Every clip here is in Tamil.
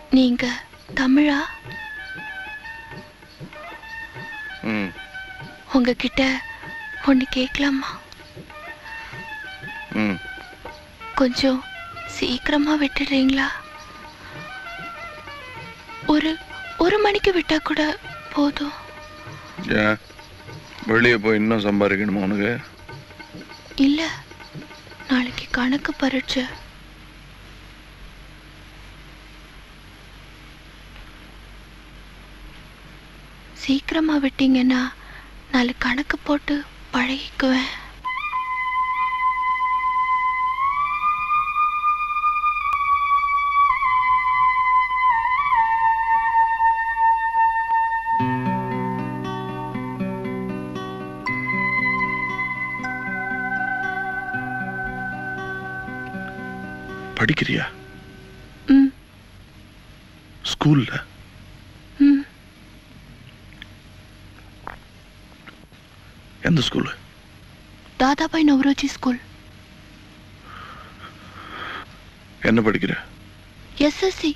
நீங்க தமிழா ம் உங்ககிட்ட ஒன்று கேட்கலாமா ம் கொஞ்சம் சீக்கிரமா விட்டுடுறீங்களா ஒரு ஒரு மணிக்கு விட்டா கூட போதும் ஏன் வெளியே போய் இன்னும் சம்பாதிக்கணுமா உனக்கு இல்ல நாளைக்கு கணக்கு பரீட்சை சீக்கிரமா விட்டீங்கன்னா நாளை கணக்கு போட்டு பழகிக்குவேன் படிக்கிறியா ம் ஸ்கூல்ல ம் எந்த ஸ்கூலு தாதாபாய் நவரோஜி ஸ்கூல் என்ன படிக்கிற எஸ்எஸ்சி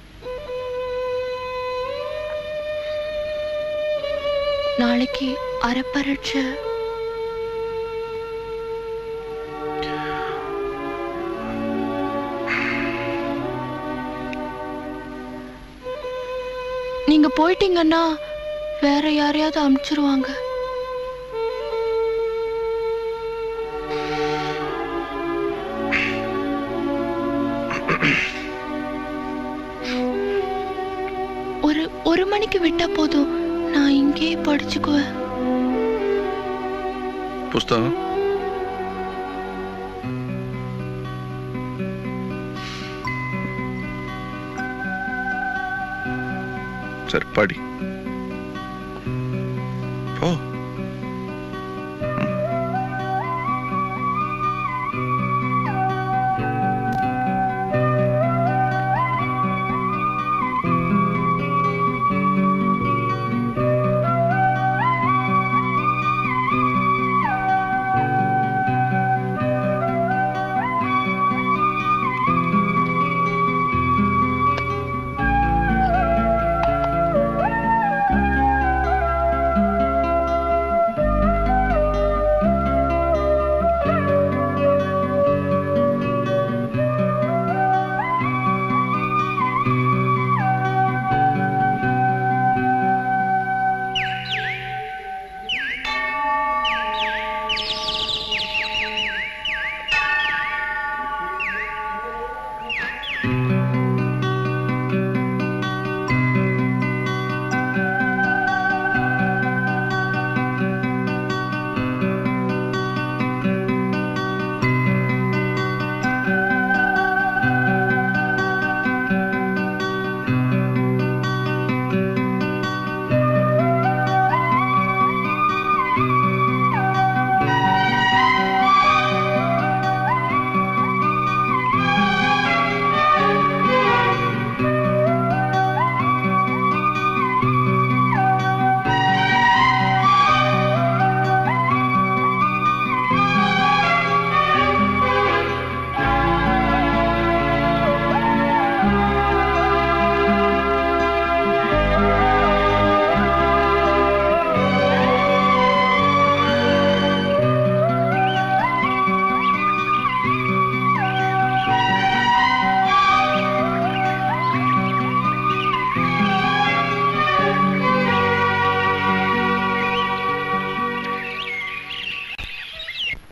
நாளைக்கு அரைப்பரீட்சை நீங்க போயிட்டீங்கன்னா வேற யாரையாவது அனுப்பிச்சிருவாங்க ஒரு ஒரு மணிக்கு விட்டா போதும் நான் இங்கேயே படிச்சுக்குவேன் புஸ்தகம் சரி படி போ